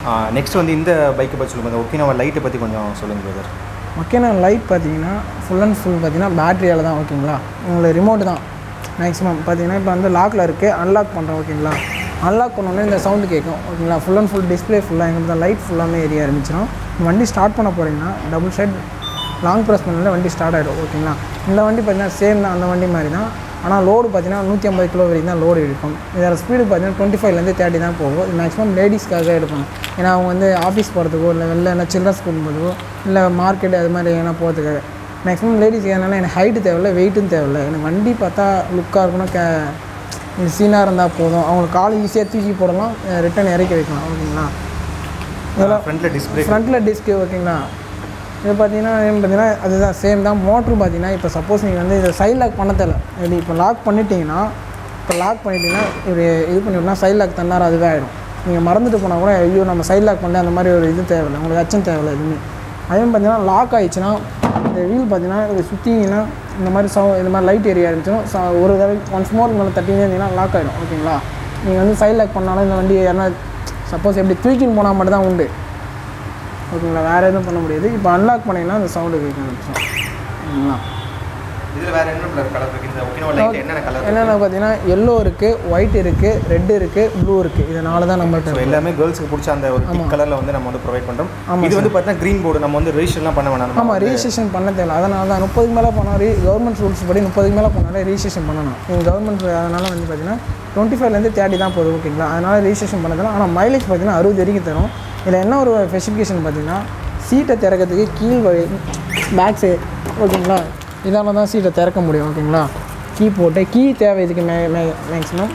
Next வந்து இந்த பைக்கை பற்றி சொல்லுங்கள் இந்த ஒக்கினோவா லைட்டை பற்றி கொஞ்சம் சொல்லுங்கள் பிரதர் ஓகேண்ணா லைட் பார்த்தீங்கன்னா ஃபுல் அண்ட் ஃபுல் பார்த்தீங்கன்னா பேட்டரியால் தான் ஓகேங்களா உங்களுக்கு ரிமோட் தான் மேக்ஸிமம் பார்த்தீங்கன்னா இப்போ வந்து லாக்கில் இருக்குது அன்லாக் பண்ணுறோம் ஓகேங்களா அன்லாக் பண்ணோன்னே இந்த சவுண்டு கேட்கும் ஓகேங்களா ஃபுல் அண்ட் ஃபுல் டிஸ்பிளே ஃபுல்லாக எங்களுக்கு தான் லைட் ஃபுல்லாமே எரிய ஆரம்பிச்சிடும் வண்டி ஸ்டார்ட் பண்ண போகிறீங்கன்னா டபுள் சைட் லாங் ப்ரெஸ் பண்ணாலே வண்டி ஸ்டார்ட் ஆகிடும் ஓகேங்களா இந்த வண்டி பார்த்தீங்கன்னா சேம் தான் அந்த வண்டி மாதிரி தான் ஆனால் லோடு பார்த்தீங்கன்னா நூற்றி ஐம்பது கிலோ வரைக்கும் தான் லோடு இருக்கும் இதோட ஸ்பீடு பார்த்தீங்கன்னா டுவெண்ட்டி ஃபைவ்லேருந்து தேர்ட்டி தான் போகும் இது மேக்ஸிமம் லேடிஸ்க்காக எடுக்கணும் ஏன்னா அவங்க வந்து ஆஃபீஸ் போகிறதுக்கோ இல்லை வெளில என்ன சில்ட்ரன்ஸ் போகும்போதோ இல்லை மார்க்கெட் அது மாதிரி எங்கன்னா போகிறதுக்காக மேக்ஸிமம் லேடிஸ் ஏன்னா எனக்கு ஹைட்டு தேவையில்ல வெயிட்டும் தேவையில்ல எனக்கு வண்டி பார்த்தா லுக்காக இருக்கணும் கே சீனாக இருந்தால் போதும் அவங்களுக்கு கால் ஈஸியாக தூக்கி போடலாம் ரிட்டன் இறக்கி வைக்கலாம் ஓகேங்களா ஃப்ரண்ட்டில் டிஸ்பிளே ஃப்ரண்ட்டில் டிஸ்க்கு ஓகேங்களா இது பார்த்தீங்கன்னா ஏன் பார்த்தீங்கன்னா அதுதான் சேம் தான் மோட்ரு பார்த்தீங்கன்னா இப்போ சப்போஸ் நீங்கள் வந்து இதை சைட் லாக் பண்ண தேவை இப்படி இப்போ லாக் பண்ணிட்டீங்கன்னா இப்போ லாக் பண்ணிட்டீங்கன்னா இப்படி இது பண்ணிவிட்டா சைட் லாக் தன்னார் அதுவே ஆகிடும் நீங்கள் மறந்துட்டு போனால் கூட ஐயோ நம்ம சைட் லாக் பண்ணல அந்த மாதிரி ஒரு இது தேவையில்லை உங்களுக்கு அச்சம் தேவையில்லை எதுவுமே அதே பார்த்தீங்கன்னா லாக் ஆயிடுச்சுன்னா இந்த வீல் பார்த்தீங்கன்னா இது சுற்றிங்கன்னா இந்த மாதிரி சவு இந்த மாதிரி லைட் ஏரியா இருந்துச்சுன்னா ச- ஒரு தடவை ஒன்ஸ் மோர் மேலே தட்டினே இருந்தீங்கன்னா லாக் ஆகிடும் ஓகேங்களா நீங்கள் வந்து சைட் லாக் பண்ணாலும் இந்த வண்டி யாருன்னா சப்போஸ் எப்படி தூக்கின்னு போனால் மட்டும் தான் உண்டு ஓகேங்களா வேறு எதுவும் பண்ண முடியாது இப்போ அன்லாக் பண்ணிங்கன்னா அந்த சவுண்டு கேட்க ஆரம்பிச்சோம் ஓகேங்களா இதில் வேறு என்ன கலர் இருக்குது இந்த ஒக்கினோவா லைட் என்னென்ன கலர் என்னென்ன பார்த்தீங்கன்னா எல்லோ இருக்குது ஒயிட் இருக்குது ரெட் இருக்குது ப்ளூ இருக்குது இதனால தான் நம்மள்ட்ட ஸோ இருக்கு. எல்லாமே கேர்ள்ஸுக்கு பிடிச்ச அந்த ஒரு பிங்க் கலரில் வந்து நம்ம வந்து ப்ரொவைட் பண்ணுறோம் ஆமா இது வந்து பார்த்தீங்கன்னா க்ரீன் போர்டு நம்ம வந்து ரெஜிஸ்ட்ரேஷன்லாம் பண்ண வேணாம் நம்ம ஆமாம் ரிஜிஸ்ட்ரேஷன் பண்ண தேவை அதனால தான் முப்பதுக்கு மேலே போனால் ரீ கவர்மெண்ட் ரூல்ஸ் படி முப்பதுக்கு மேலே போனாலே ரிஜிஸ்ட்ரேஷன் பண்ணணும் நீங்கள் கவர்மெண்ட் அதனால் வந்து பார்த்தீங்கன்னா டுவெண்ட்டி ஃபைவ்லேருந்து தேர்ட்டி தான் போகுது ஓகேங்களா அதனால் ரிஜிஸ்ட்ரேஷன் பண்ண தேவை ஆனால் மைலேஜ் பார்த்தீங்கன்னா அறுபது வரைக்கும் தரும் இதில் என்ன ஒரு ஸ்பெசிஃபிகேஷன் பார்த்தீங்கன்னா சீட்டை திறக்கிறதுக்கு கீழ் வழி பேக் சைடு ஓகேங்களா இதால தான் சீட்டை திறக்க முடியும் ஓகேங்களா கீ போட்டு கீ தேவை இதுக்கு மே மேக்ஸிமம்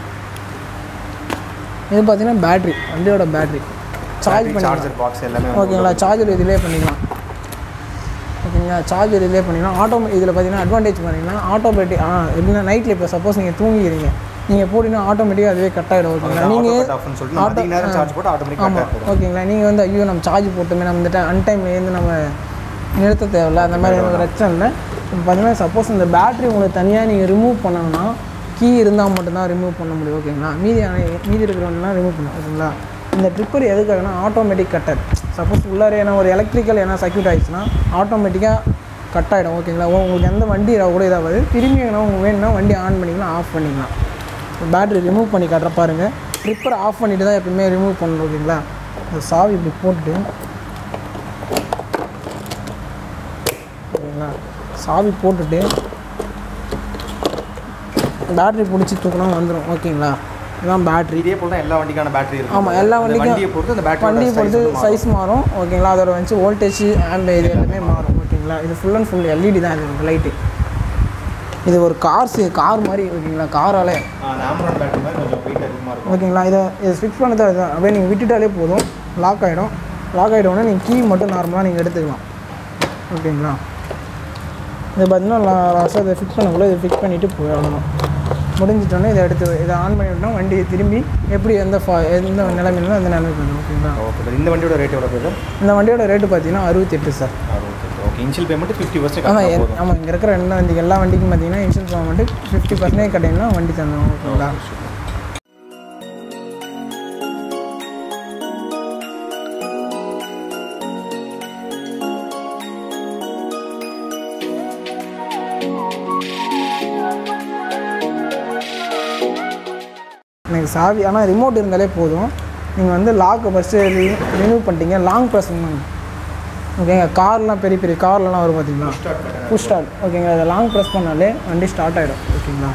இது பார்த்தீங்கன்னா பேட்ரி வண்டியோட பேட்ரி சார்ஜ் பண்ணி சார்ஜர் பாக்ஸ் எல்லாமே ஓகேங்களா சார்ஜர் இதிலே பண்ணிக்கலாம் ஓகேங்களா சார்ஜர் இதிலே பண்ணிக்கலாம் ஆட்டோ இதில் பார்த்தீங்கன்னா அட்வான்டேஜ் பண்ணிங்கன்னா ஆட்டோமேட்டிக் ஆ எப்படின்னா நைட்டில் இப்போ சப்போஸ் நீங்கள் தூங்கிக்கிறீங்க நீங்கள் போட்டிங்கன்னா ஆட்டோமேட்டிக்காக அதுவே கட் ஆகிடும் ஓகேங்களா நீங்கள் ஆஃப்னு சொல்லிட்டு நம்ம அதிக நேரம் சார்ஜ் போட்டு ஆட்டோமேட்டிக்காக ஆமாம் ஓகேங்களா நீங்கள் வந்து ஐயோ நம்ம சார்ஜ் போட்டுமே நம்ம இந்த அன்டைம்லேருந்து நம்ம நிறுத்த தேவையில்ல அந்த மாதிரி எனக்கு பிரச்சனை இல்லை இப்போ பார்த்தீங்கன்னா சப்போஸ் இந்த பேட்டரி உங்களுக்கு தனியாக நீங்கள் ரிமூவ் பண்ணணும்னா கீ இருந்தால் மட்டும்தான் ரிமூவ் பண்ண முடியும் ஓகேங்களா மீதி ஆன- மீதி இருக்கிறவங்கலாம் ரிமூவ் பண்ணும் ஓகேங்களா இந்த ட்ரிப்பர் எதுக்காகனா ஆட்டோமேட்டிக் கட்டர் சப்போஸ் உள்ளார ஏன்னா ஒரு எலக்ட்ரிக்கல் ஏன்னா சர்க்யூட் ஆயிடுச்சுன்னா ஆட்டோமேட்டிக்காக கட் ஆகிடும் ஓகேங்களா உங்களுக்கு எந்த வண்டி இதாக கூட இதாகாது திரும்பி வேணா உங்களுக்கு வேணும்னா வண்டி ஆன் பண்ணிக்கலாம் ஆஃப் பண்ணிக்கலாம் பேட்டரி ரிமூவ் பண்ணி காட்டுற பாருங்க ட்ரிப்பர் ஆஃப் பண்ணிட்டு தான் எப்பவுமே ரிமூவ் பண்ணணும் ஓகேங்களா இந்த சாவி இப்படி போட்டு ஓகேங்களா சாவி போட்டுட்டு பேட்டரி பிடிச்சி தூக்கினா வந்துடும் ஓகேங்களா இதுதான் பேட்டரி இதே போல் தான் எல்லா வண்டிக்கான பேட்டரி இருக்கும் ஆமாம் எல்லா அந்த வண்டிக்கும் வண்டியை பொறுத்து அந்த பேட்டரி வண்டியை பொறுத்து சைஸ் மாறும் ஓகேங்களா அதோட வந்து வோல்டேஜ் ஆம்பே இது எல்லாமே மாறும் ஓகேங்களா இது ஃபுல் அண்ட் ஃபுல் எல்இடி தான் இது லைட்டு இது ஒரு கார் கார் மாதிரி ஓகேங்களா காராலே அந்த ஆம்பரன் பேட்டரி மாதிரி கொஞ்சம் வெயிட் அதிகமாக இருக்கும் ஓகேங்களா இதை இதை ஃபிக்ஸ் பண்ணது அதுதான் அப்படியே நீங்கள் விட்டுட்டாலே போதும் லாக் ஆகிடும் லாக் ஆகிட்டோடனே நீங்கள் கீ மட்டும் நார்மலாக நீங்கள் எடுத்துக்கலாம் ஓகேங்களா இது பார்த்தீங்கன்னா லாஸ்ட்டாக இதை ஃபிக்ஸ் பண்ணக்குள்ள இதை ஃபிக்ஸ் பண்ணிவிட்டு போயிடணும் முடிஞ்சிட்டோன்னே இதை எடுத்து இதை ஆன் பண்ணி விட்டோம் வண்டி திரும்பி எப்படி எந்த ஃபா எந்த நிலைமையிலும் அந்த நிலைமைக்கு வரும் ஓகேங்களா ஓகே இந்த வண்டியோட ரேட் எவ்வளோ பேர் இந்த வண்டியோட ரேட்டு பார்த்தீங்கன்னா அறுபத்தெட்டு sir okay initial payment fifty percent ஆமாம் கட்டினா போதும் ஆமாம் இங்கே இருக்கிற எல்லா வண்டிக்கு எல்லா வண்டிக்கும் பார்த்தீங்கன்னா இன்சூரன்ஸ் பேமெண்ட்டு ஃபிஃப்டி பர்சன்டேஜ் கட்டிங்கன்னா வண்டி தந்துடும் ஓகேங்களா எனக்கு சாவி ஆனால் ரிமோட் இருந்தாலே போதும் நீங்கள் வந்து லாக்கை ஃபஸ்ட்டு ரிமூவ் பண்ணிட்டீங்க லாங் ப்ரெஸ் பண்ணுங்க ஓகேங்க கார்லாம் பெரிய பெரிய கார்லலாம் வரும் பார்த்தீங்களா புஷ் ஸ்டார்ட் ஓகேங்களா அதை லாங் ப்ரெஸ் பண்ணாலே வண்டி ஸ்டார்ட் ஆகிடும் ஓகேங்களா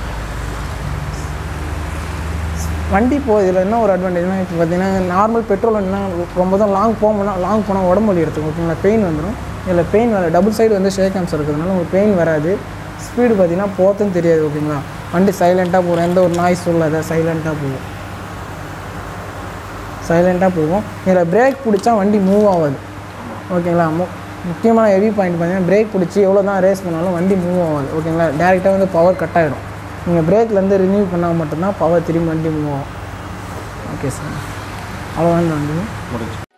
வண்டி போ இதில் என்ன ஒரு அட்வான்டேஜ்னா இப்போ பார்த்தீங்கன்னா நார்மல் பெட்ரோல் என்ன ரொம்ப தான் லாங் போகணும்னா லாங் போனால் உடம்பு வலி எடுத்துக்கும் ஓகேங்களா பெயின் வந்துடும் இதில் பெயின் வர டபுள் சைடு வந்து ஷேக் ஹேம்ஸ் இருக்கிறதுனால உங்களுக்கு பெயின் வராது ஸ்பீடு பார்த்தீங்கன்னா போத்துன்னு தெரியாது ஓகேங்களா வண்டி சைலண்ட்டாக போகும் எந்த ஒரு நாய்ஸ் சொல்லாத சைலண்ட்டாக போகும் சைலண்ட்டாக போகும் இதில் பிரேக் பிடிச்சா வண்டி மூவ் ஆகாது ஓகேங்களா மு முக்கியமான ஹெவி பாயிண்ட் பார்த்தீங்கன்னா பிரேக் பிடிச்சி எவ்வளோ தான் ரேஸ் பண்ணாலும் வண்டி மூவ் ஆகாது ஓகேங்களா டேரெக்டாக வந்து பவர் கட் ஆகிடும் நீங்கள் பிரேக்லேருந்து ரினியூ பண்ணால் மட்டும்தான் பவர் திரும்பி வண்டி மூவ் ஆகும் ஓகே சார் அவ்வளோதான் வண்டி முடிஞ்சு